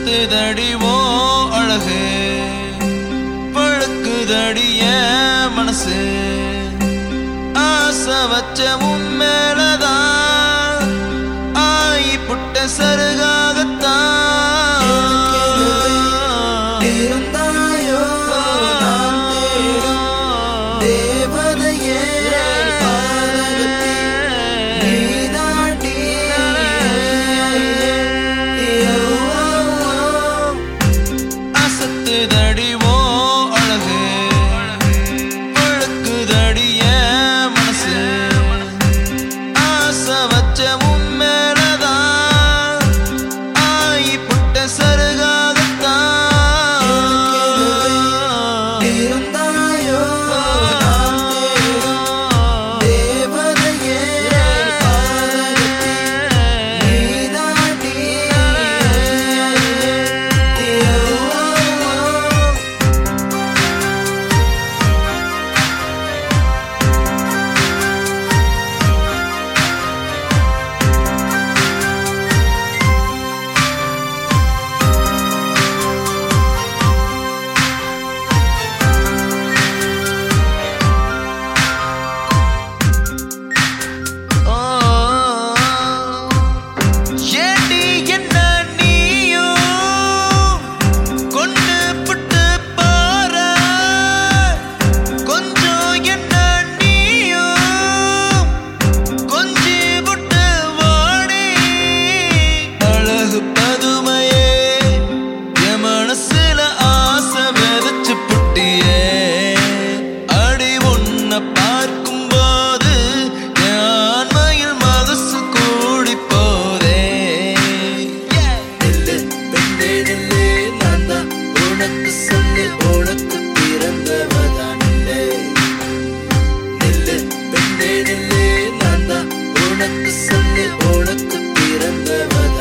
அசத்துதடி ஓ அழகு பழுக்குதடி என் மனசு ஆசை வச்ச உன் மேலதான் ஆயி புட்ட சருகாகத்தான் இருந்தாயோ நான் தேடும் தேவதையே பாதகத்தில் நீதாண்டி அசத்துதடி ஓ அழகு பழுக்குதடி என் மனசு ஆசை வச்ச உன் மேலதான் ஆயி புட்ட சருகாகத்தான் இருந்தாயோ நான் தேடும் தேவதையே பாதகத்தில் நீதாண்டி ஓ, ஏண்டி என்ன நீயும் கொண்டு புட்டு பார கொஞ்சம் என்ன நீயும் கொஞ்சி புட்டு வாடி அழகு பதுமையே என் மனசுல ஆசை விதைச்சு புட்டியே அடி உன்னை பார்க்கும்போது என் ஆண்மையில் மகசு கூடி போதே நில்லு பெண்ணே நில்லு நான் தான் உனக்கு சொல்லு உனக்கு பிறந்தவதான் நில்லு நில்லு பெண்ணே நில்லு நான் தான் உனக்கு சொல்லு உனக்கு பிறந்தவதான்